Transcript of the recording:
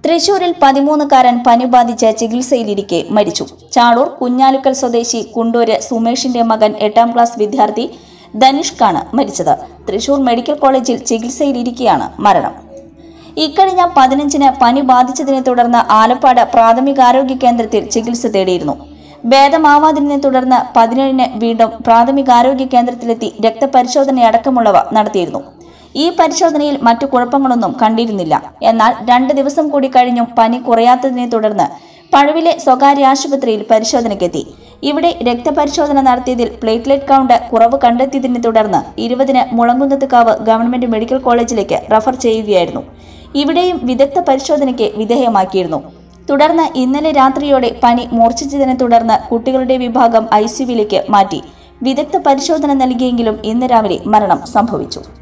തൃശൂരിൽ പതിമൂന്നുകാരൻ പനി ബാധിച്ച് ചികിത്സയിലിരിക്കെ മരിച്ചു ചാളൂർ കുഞ്ഞാലുക്കൽ സ്വദേശി കുണ്ടൂര് സുമേഷിന്റെ മകൻ എട്ടാം ക്ലാസ് വിദ്യാർത്ഥി ധനുഷ്കാണ് മരിച്ചത് തൃശൂർ മെഡിക്കൽ കോളേജിൽ ചികിത്സയിലിരിക്കെയാണ് മരണം ഇക്കഴിഞ്ഞ പതിനഞ്ചിന് പനി ബാധിച്ചതിനെ തുടർന്ന് ആലപ്പാട് പ്രാഥമികാരോഗ്യ കേന്ദ്രത്തിൽ ചികിത്സ തേടിയിരുന്നു ഭേദമാവാതിനെ തുടർന്ന് പതിനേഴിന് വീണ്ടും പ്രാഥമികാരോഗ്യ കേന്ദ്രത്തിലെത്തി രക്തപരിശോധനയടക്കമുള്ളവ നടത്തിയിരുന്നു ഈ പരിശോധനയിൽ മറ്റു കുഴപ്പങ്ങളൊന്നും കണ്ടിരുന്നില്ല എന്നാൽ രണ്ട് ദിവസം കൂടി കഴിഞ്ഞും പനി കുറയാത്തതിനെ തുടർന്ന് പഴുവിലെ സ്വകാര്യ ആശുപത്രിയിൽ പരിശോധനയ്ക്കെത്തി ഇവിടെ രക്തപരിശോധന നടത്തിയതിൽ പ്ലേറ്റ്ലെറ്റ് കൗണ്ട് കുറവ് കണ്ടെത്തിയതിനെ തുടർന്ന് ഇരുപതിന് മുളങ്കുന്നത്തുകാവ് ഗവൺമെന്റ് മെഡിക്കൽ കോളേജിലേക്ക് റഫർ ചെയ്യുകയായിരുന്നു ഇവിടെയും വിദഗ്ധ പരിശോധനയ്ക്ക് വിധേയമാക്കിയിരുന്നു തുടർന്ന് ഇന്നലെ രാത്രിയോടെ പനി മൂർച്ഛിച്ചതിനെ തുടർന്ന് കുട്ടികളുടെ വിഭാഗം ഐസിയുവിലേക്ക് മാറ്റി വിദഗ്ധ പരിശോധന നൽകിയെങ്കിലും ഇന്ന് രാവിലെ മരണം സംഭവിച്ചു